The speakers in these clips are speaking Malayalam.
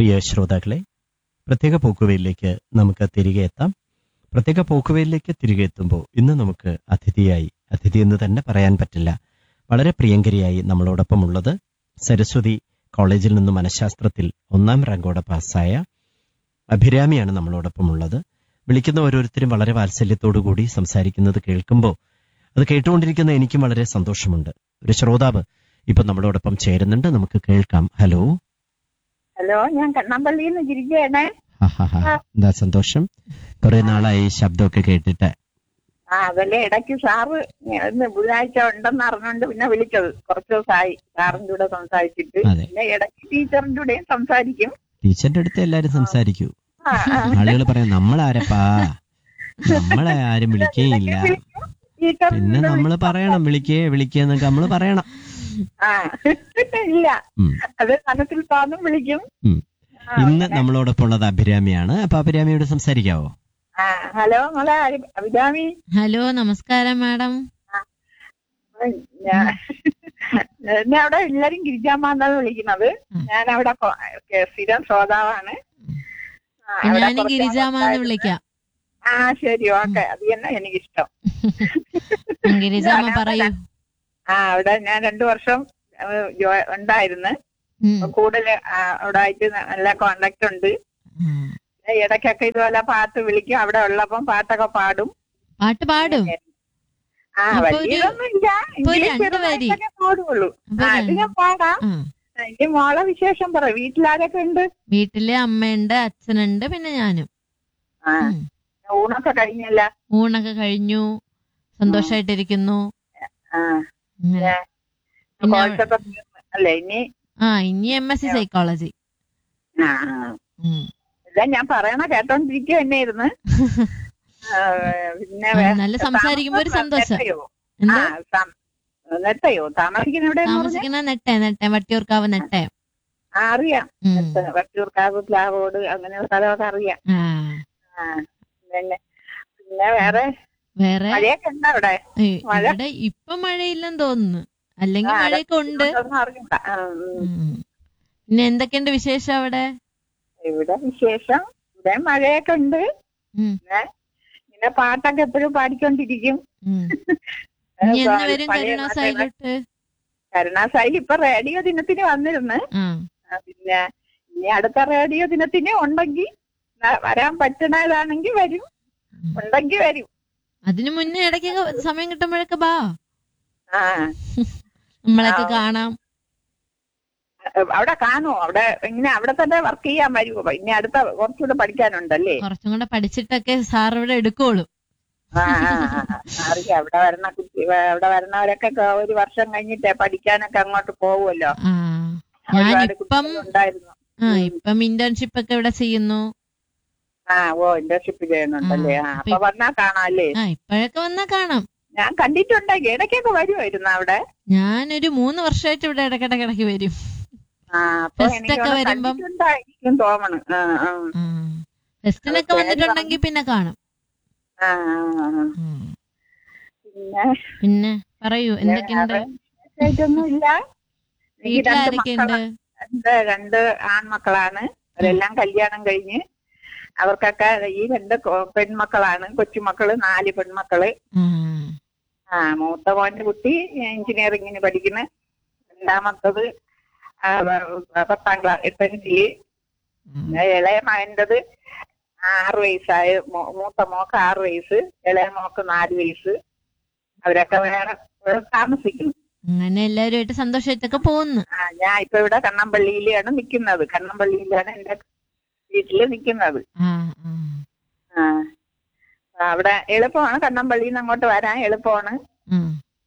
പ്രിയ ശ്രോതാക്കളെ പ്രത്യേക പോക്കുവയിലേക്ക് നമുക്ക് തിരികെ എത്താം പ്രത്യേക പോക്കുവയിലേക്ക് തിരികെ എത്തുമ്പോൾ ഇന്ന് നമുക്ക് അതിഥിയായി അതിഥി എന്ന് തന്നെ പറയാൻ പറ്റില്ല വളരെ പ്രിയങ്കരിയായി നമ്മളോടൊപ്പം ഉള്ളത് സരസ്വതി കോളേജിൽ നിന്ന് മനഃശാസ്ത്രത്തിൽ ഒന്നാം റാങ്കോടെ പാസ്സായ അഭിരാമിയാണ് നമ്മളോടൊപ്പം ഉള്ളത് വിളിക്കുന്ന ഓരോരുത്തരും വളരെ വാത്സല്യത്തോടു കൂടി സംസാരിക്കുന്നത് കേൾക്കുമ്പോൾ അത് കേട്ടുകൊണ്ടിരിക്കുന്ന എനിക്കും വളരെ സന്തോഷമുണ്ട് ഒരു ശ്രോതാവ് ഇപ്പൊ നമ്മളോടൊപ്പം ചേരുന്നുണ്ട് നമുക്ക് കേൾക്കാം ഹലോ ഹലോ ഞാൻ കണ്ണമ്പള്ളിയിൽ നിന്ന് ഗിരിജയാണ് ഹാ എന്താ സന്തോഷം കുറെ നാളായി ശബ്ദമൊക്കെ കേട്ടിട്ട് ആ അതല്ലേ ഇടയ്ക്ക് സാറ് ഇന്ന് ബുധനാഴ്ച ഉണ്ടെന്ന് അറിഞ്ഞുകൊണ്ട് പിന്നെ വിളിച്ചത് കുറച്ച് ദിവസമായി സാറിന്റെ കൂടെ സംസാരിച്ചിട്ട് അതെ. പിന്നെ ഇടയ്ക്ക് ടീച്ചറിന്റെ കൂടെയും സംസാരിക്കും ടീച്ചറിന്റെ അടുത്ത് എല്ലാരും സംസാരിക്കൂ ആ, ആ. ആളുകൾ പറയാം നമ്മളാരപ്പാ നമ്മളെ ആരും വിളിക്കേയില്ല ടീച്ചറിന്റെ പിന്നെ കൂടെ നമ്മൾ വിളിച്ച് പറയണം വിളിക്കേ വിളിക്കേ എന്നൊക്കെ നമ്മൾ പറയണം ആ ഇല്ല ഉം, അത് മനസ്സിൽ തോന്നും വിളിക്കും ഉം. ആ, ഇന്ന് അങ്ങനെ. നമ്മളോടൊപ്പം ഉള്ളത് അഭിരാമിയാണ് അപ്പൊ അഭിരാമിയോട് സംസാരിക്കാവോ ആ ഹലോ മോളെ അരി- അഭിരാമി ഹലോ നമസ്കാരം മാഡം ഞാൻ എന്നെ അവിടെ എല്ലാരും ഗിരിജാമാന്നാണ് വിളിക്കുന്നത് ഉം. ഞാൻ അവിടെ കൊ- കെ- സ്ഥിരം ശ്രോതാവാണ് ആ, അവിടെ ഞാനും കുറച്ച് ഗിരിജാമാന്ന് ആളുണ്ടായിരുന്നു. വിളിക്കാം ആ ശരി ഓക്കെ അത് തന്നെ എനിക്കിഷ്ടം ഗിരിജാമ പറയൂ ആ അവിടെ ഞാൻ രണ്ടു വർഷം ഏഹ്, ജോ- ഉണ്ടായിരുന്നു ഉം. കൂടുതൽ അവിടെ ആയിട്ട് നല്ല കോണ്ടാക്ട് ഉണ്ട് ഉം. ഇടയ്ക്കൊക്കെ ഇതുപോലെ പാട്ട് വിളിക്കും അവിടെ ഉള്ളപ്പം പാട്ടൊക്കെ പാടും പാട്ട് പാടും ആ ഇപ്പൊ ഒരു- വലിയതൊന്നും ഇല്ല ഇപ്പൊ ഒരു എങ്കിലും രണ്ട് വരി. ചെറുതായിട്ടൊക്കെ പാടുള്ളൂ അപ്പൊ ആ അത് രണ്ട്- ഞാൻ പാടാം ആ. എന്റെ മോളെ വിശേഷം പറ വീട്ടിലാരൊക്കെ ഉണ്ട് വീട്ടില് അമ്മയുണ്ട് അച്ഛനുണ്ട് പിന്നെ ഞാനും ആ ഉം. ഊണൊക്കെ കഴിഞ്ഞല്ല ഊണൊക്കെ കഴിഞ്ഞു സന്തോഷായിട്ടിരിക്കുന്നു ആ അങ്ങനെ. പിന്നെ കോഴ്സൊക്കെ തീർന്ന് അല്ലേ ഇനി ആ ഇനി എം എസ് സി സൈക്കോളജി ആ ആ. ഇല്ല ഞാൻ പറയണ കേട്ടോണ്ടിരിക്കുക തന്നെയായിരുന്നു ആ, പിന്നെ ആ, വേ- നല്ല സംസാരിക്കുമ്പോ ഒരു സന്തോഷം. നെട്ടയോ? എന്താ ആ, സം- നെട്ടയോ താമസിക്കുന്ന എവിടെ താമസിക്കുന്ന നെട്ടെ നെട്ടെ വട്ടിയൂർക്കാവ് നെട്ടെ അറിയാം ഉം. നെട്ട്, വട്ടിയൂർക്കാവ് പ്ലാവോട് അങ്ങനെയുള്ള സ്ഥലമൊക്കെ അറിയാം ആ ആ പിന്നെ പിന്നെ വേറെ വേറെ മഴയൊക്കെ ഉണ്ടോ അവിടെ ഏയ്, മഴ? ഇവിടെ ഇപ്പൊ മഴയില്ലെന്ന് തോന്നുന്നു അല്ലെങ്കിൽ ആ, അവിടെ മഴയൊക്കെ ഉണ്ട് ഒന്നും അറിയണ്ട ആ, ഉം. ഉം. പിന്നെ എന്തൊക്കെയുണ്ട് വിശേഷം അവിടെ ഇവിടെ വിശേഷം ഇവിടെ മഴയൊക്കെ ഉണ്ട് ഉം. പിന്നെ പാട്ടൊക്കെ എപ്പോഴും പാടിക്കൊണ്ടിരിക്കും ഉം. ഇനി എന്ന് പ- വരും പഴയ കരുണാസായിലോട്ട് കരുണാസായി ഇപ്പൊ റേഡിയോ ദിനത്തിന് വന്നിരുന്ന് ആ ആ, പിന്നെ ഇനി അടുത്ത റേഡിയോ ദിനത്തിന് ഉണ്ടെങ്കിൽ വരാൻ പറ്റണതാണെങ്കിൽ വരും ഉം. ഉണ്ടെങ്കിൽ വരും അതിനു മുന്നേ ഇടയ്ക്കൊക്കെ സമയം കിട്ടുമ്പോഴൊക്കെ ബാ ആ നമ്മളൊക്കെ ആ. കാണാം അവിടെ കാണുമോ അവിടെ ഇങ്ങനെ അവിടെ തന്നെ വർക്ക് ചെയ്യാൻ വരുമോ ഇനി അടുത്ത കുറച്ചുകൂടെ പഠിക്കാനുണ്ടല്ലേ കുറച്ചും കൂടെ പഠിച്ചിട്ടൊക്കെ സാർ ഇവിടെ എടുക്കോളൂ ആ ആ, ആ, അറിയാം അവിടെ വരണ കുട്ടി അവിടെ വരണവരൊക്കെ ക- ഒരു വർഷം കഴിഞ്ഞിട്ടേ പഠിക്കാനൊക്കെ അങ്ങോട്ട് പോവുമല്ലോ ആ ഒരുപാട് ഞാനിപ്പം കുട്ടികളുണ്ടായിരുന്നു ആ ഇപ്പം ഇന്റേൺഷിപ്പ് ഒക്കെ ഇവിടെ ചെയ്യുന്നു ആ ഓ ഇന്റേൺഷിപ്പ് ചെയ്യുന്നുണ്ടല്ലേ ആ അപ്പൊ വന്നാ കാണാം അല്ലേ ആ ഇപ്പോഴൊക്കെ വന്നാ കാണാം ഞാൻ കണ്ടിട്ടുണ്ട് ഇടയ്ക്കൊക്കെ വരുമായിരുന്നു അവിടെ ഞാനൊരു മൂന്ന് വർഷമായിട്ട് ഇവിടെ ഇടയ്ക്കിടയ്ക്കിടയ്ക്ക് വരും ആ അപ്പൊ Fest എനിക്ക് ഒക്കെ അവിടെ വരുമ്പം- കണ്ടിട്ടുണ്ടായിരിക്കും തോന്നണ് ആ ആ ആ ഫെസ്റ്റിനൊക്കെ പേര് വന്നിട്ടുണ്ടെങ്കിൽ പിന്നെ കാണും ആ, ആ, ആ. ഉം. പിന്നെ പിന്നെ പറയൂ എന്തൊക്കെയുണ്ട് വിശേഷമൊന്നും ഇല്ല എനിക്ക് വീട്ടിൽ രണ്ട് ആരൊക്കെയുണ്ട് രണ്ട് രണ്ട് ആൺമക്കളാണ് അവരെല്ലാം കല്യാണം കഴിഞ്ഞ് അവർക്കൊക്കെ ഈ രണ്ട് കൊ- പെൺമക്കളാണ് കൊച്ചുമക്കള് നാല് പെൺമക്കള് ആ. ആ മൂത്ത മോന്റെ കുട്ടി എഞ്ചിനീയറിങ്ങിന് പഠിക്കുന്നു രണ്ടാമത്തത് ആ, പ- പത്താം ക്ലാസ് എട്ടില് ഉം. ഇളയ മകൻ്റെത് ആറ് വയസ്സായ മോ- മൂത്ത മോക്ക് ആറ് വയസ്സ് ഇളയ മോക്ക് നാല് വയസ്സ് അവരൊക്കെ വേറെ വേറെ താമസിക്കുന്നു അങ്ങനെ എല്ലാവരുമായിട്ട് സന്തോഷമായിട്ടൊക്കെ പോകുന്നു ആ ഞാൻ ഇപ്പൊ ഇവിടെ കണ്ണമ്പള്ളിയിലാണ് നിൽക്കുന്നത് കണ്ണമ്പള്ളിയിലാണ് എന്റെ വീട്ടില് നിൽക്കുന്നത് ആ ആ. ആ ആ, അവിടെ എളുപ്പമാണ് കണ്ണമ്പള്ളിയിൽ നിന്ന് അങ്ങോട്ട് വരാൻ എളുപ്പമാണ് ഉം.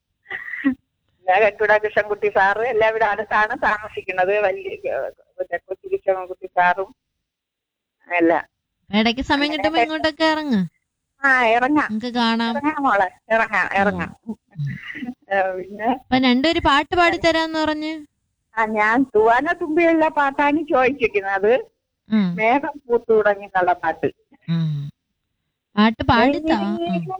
ഞാൻ കെട്ടുട കൃഷ്ണൻകുട്ടി സാറ് എല്ലാം ഇവിടെ അടുത്താണ് താമസിക്കുന്നത് വലിയ മറ്റേ കൊച്ചി കൃഷ്ണൻകുട്ടി സാറും എല്ലാം ഇടയ്ക്ക് സമയം കിട്ടുമ്പോ ഇങ്ങോട്ടൊക്കെ ഇറങ്ങ് ആ ഇറങ്ങാം നമുക്ക് കാണാം ഇറങ്ങാം മോളെ ഇറങ്ങാം ഇറങ്ങാം ഏ, പിന്നെ അപ്പൊ രണ്ടുപേര് പാട്ട് പാടിത്തരാന്ന് പറഞ്ഞ് ആ ഞാൻ തൂവാന തുമ്പിയുള്ള പാട്ടാണ് ചോദിച്ചിരിക്കുന്നത് ഉം. മേഘം പൂത്തു തുടങ്ങി എന്നുള്ള പാട്ട് ഉം. പാട്ട് പാടിത്താ ഉം.